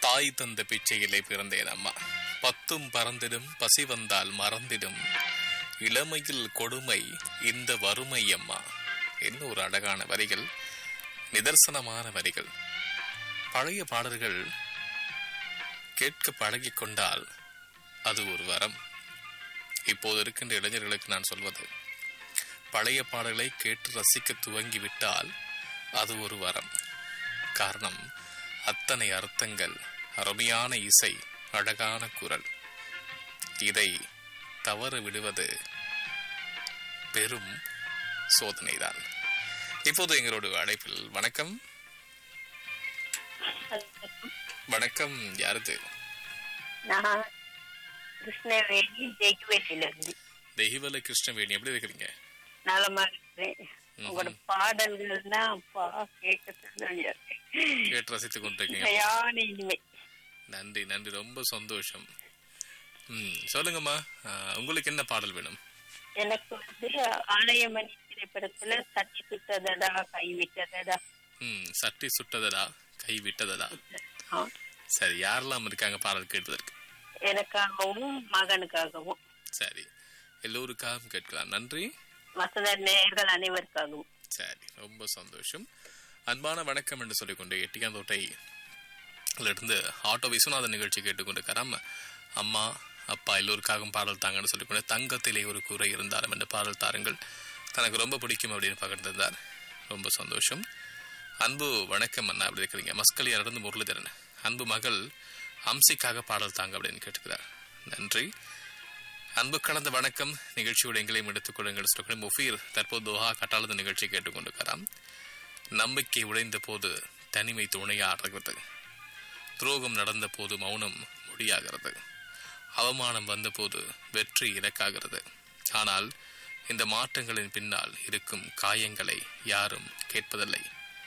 தாய் தந்த பிச்சையிலே பிறந்தேன் அம்மா பத்தும் பறந்திடும் பசி வந்தால் மறந்திடும் இளமையில் கொடுமை இந்த வறுமை அம்மா என்ன ஒரு அழகான வரிகள் நிதர்சனமான வரிகள் பழைய பாடல்கள் கேட்க பழகிக் கொண்டால் அது ஒரு வரம் இப்போது இருக்கின்ற இளைஞர்களுக்கு நான் சொல்வது பழைய பாடல்களை கேட்டு ரசிக்க துவங்கிவிட்டால் அது ஒரு வரம் காரணம் அத்தனை அர்த்தங்கள் அருமையான இசை அழகான குரல் இதை தவற விடுவது பெரும் சோதனைதான் இப்போது எங்களோட அழைப்பில் வணக்கம் வணக்கம் யாருது நான் கிருஷ்ணவேணி ஜெய்குவேட்டில இருந்து தெய்வல கிருஷ்ணவேணி எப்படி இருக்கிறீங்க நலமா இருக்கிறேன் உங்களோட பாடல்கள் தான் அப்பா கேட்க சொல்லுங்க கேட்டு ரசித்துக் கொண்டிருக்கீங்க சரியான இனிமை நன்றி நன்றி ரொம்ப சந்தோஷம் ம் சொல்லுங்கம்மா ஆ, உங்களுக்கு என்ன பாடல் வேணும் எனக்கு வந்து ஆலயமணி திரைப்படத்துல தட்டி சுட்டதடா கை விட்டதடா ம் சட்டி சுட்டதடா கை விட்டதடா ஆ. சரி யாரெல்லாம் இருக்காங்க பாடல் கேட்பதற்கு எனக்காகவும் மகனுக்காகவும் சரி எல்லோருக்காகவும் கேட்கலாம் நன்றி வசத நேயர்கள் அனைவருக்காகவும் சரி ரொம்ப சந்தோஷம் அன்பான வணக்கம் என்று சொல்லிக்கொண்டு எட்டியாந்தோட்டை இருந்து ஆட்டோ விஸ்வநாதன் நிகழ்ச்சி கேட்டுக்கொண்டிருக்காராம் அம்மா அப்பா எல்லோருக்காகவும் பாடல் தாங்கன்னு சொல்லிக்கொண்டு தங்கத்திலே ஒரு குறை இருந்தாலும் என்ற பாடல் தாருங்கள் தனக்கு ரொம்ப பிடிக்கும் அப்படின்னு பகிர்ந்திருந்தார் ரொம்ப சந்தோஷம் அன்பு வணக்கம் அண்ணா அப்படி இருக்கிறீங்க மஸ்கலியாரிலிருந்து முரளிதரன் அன்பு மகள் அம்சிக்காக பாடல் தாங்க அப்படின்னு கேட்டுக்கிறார் நன்றி அன்பு கலந்த வணக்கம் நிகழ்ச்சியோட எங்களையும் எடுத்துக் கொள்ளுங்கள் சொல்லி முஃபீர் தற்போது தோஹா கட்டாளத நிகழ்ச்சி கேட்டுக்கொண்டிருக்கிறார் நம்பிக்கை உடைந்த போது தனிமை துணையாகிறது துரோகம் நடந்த போது மௌனம் முடியாகிறது அவமானம் வந்தபோது வெற்றி இலக்காகிறது ஆனால் இந்த மாற்றங்களின் பின்னால் இருக்கும் காயங்களை யாரும் கேட்பதில்லை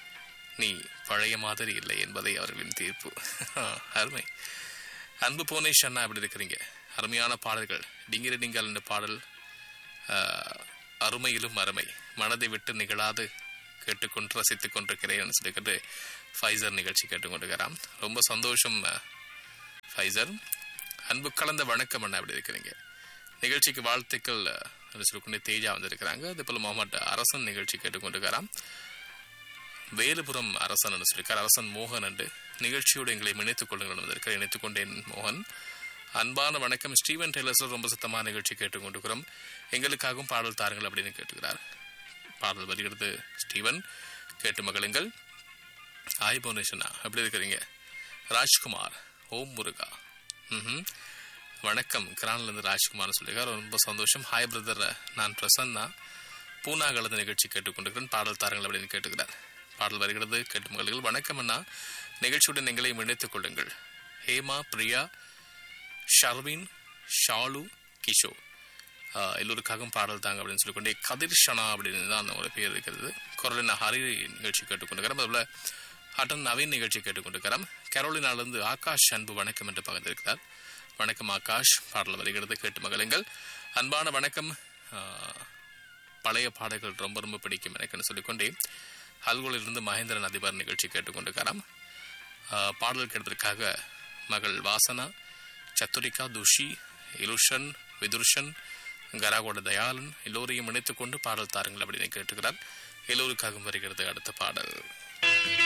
நீ பழைய மாதிரி இல்லை என்பதை அவர்களின் தீர்ப்பு அருமை அன்பு புவனேஷ் அண்ணா எப்படி இருக்கிறீங்க அருமையான பாடல்கள் டிங்கிரி டிங்கால் என்ற பாடல் ஆஹ், அருமையிலும் அருமை மனதை விட்டு நிகழாது கேட்டுக்கொண்டு ரசித்துக் கொண்டிருக்கிறேன் சொல்லிக்கிட்டு ஃபைசர் நிகழ்ச்சி கேட்டுக்கொண்டிருக்கிறான் ரொம்ப சந்தோஷம் ஆஹ், ஃபைசர் அன்பு கலந்த வணக்கம் அண்ணா எப்படி இருக்கிறீங்க நிகழ்ச்சிக்கு வாழ்த்துக்கள் ஆஹ், என்று சொல்லிக்கொண்டு தேஜா வந்திருக்கிறாங்க அதே போல முகமது அரசன் நிகழ்ச்சி கேட்டுக்கொண்டிருக்கிறான் வேலுபுரம் அரசன் என்று சொல்லியிருக்கார் அரசன் மோகன் என்று நிகழ்ச்சியோடு எங்களை இணைத்துக் கொள்ளுங்கள் வந்திருக்கார் இணைத்துக் கொண்டேன் மோகன் அன்பான வணக்கம் ஸ்டீவன் டெய்லர்ஸ் ரொம்ப சத்தமான நிகழ்ச்சி கேட்டுக்கொண்டிருக்கிறோம் எங்களுக்காகவும் பாடல் தாருங்கள் அப்படின்னு கேட்டுக்கிறார் பாடல் வருகிறது ஸ்டீவன் கேட்டு மகளுங்கள் ஹாய் புவனேஷனா எப்படி இருக்கிறீங்க ராஜ்குமார் ஓம் முருகா ம் வணக்கம் கிரான்லேருந்து ராஜ்குமார் சொல்லியிருக்கார் ரொம்ப சந்தோஷம் ஹாய் பிரதர் நான் பிரசன்னா பூனா கலந்த நிகழ்ச்சி கேட்டுக்கொண்டிருக்கிறேன் பாடல் தாருங்கள் அப்படின்னு கேட்டுக்கிறார் பாடல் வருகிறது கேட்டு மகளுங்கள் வணக்கம் அண்ணா நிகழ்ச்சியுடன் எங்களையும் இணைத்துக் கொள்ளுங்கள் ஹேமா பிரியா ஷர்வின் ஷாலு கிஷோ ஆஹ் எல்லோருக்காகவும் பாடல் தாங்க அப்படின்னு சொல்லிக்கொண்டே கதிர் ஷனா அப்படின்னு தான் அவங்களோட பேர் இருக்கிறது குரலின் ஹரி நிகழ்ச்சி கேட்டுக்கொண்டிருக்கிறோம் அதுபோல ஹட்டன் நவீன் நிகழ்ச்சி கேட்டுக்கொண்டிருக்கிறோம் கரோலினாலிருந்து ஆகாஷ் அன்பு வணக்கம் என்று பகிர்ந்திருக்கிறார் வணக்கம் ஆகாஷ் பாடல் வருகிறது கேட்டு மகளுங்கள் அன்பான வணக்கம் ஆஹ் பழைய பாடல்கள் ரொம்ப ரொம்ப பிடிக்கும் எனக்குன்னு சொல்லிக்கொண்டே ஹல்கோலிலிருந்து மகேந்திரன் அதிபர் நிகழ்ச்சி கேட்டுக்கொண்டிருக்கிறார் ஆஹ் பாடல் கேட்பதற்காக மகள் வாசனா சத்துரிகா துஷி இலுஷன் விதுர்ஷன் கராகோட தயாளன் எல்லோரையும் இணைத்துக் கொண்டு பாடல் தாருங்கள் அப்படின்னு கேட்டுக்கிறார் எல்லோருக்காகவும் வருகிறது அடுத்த பாடல்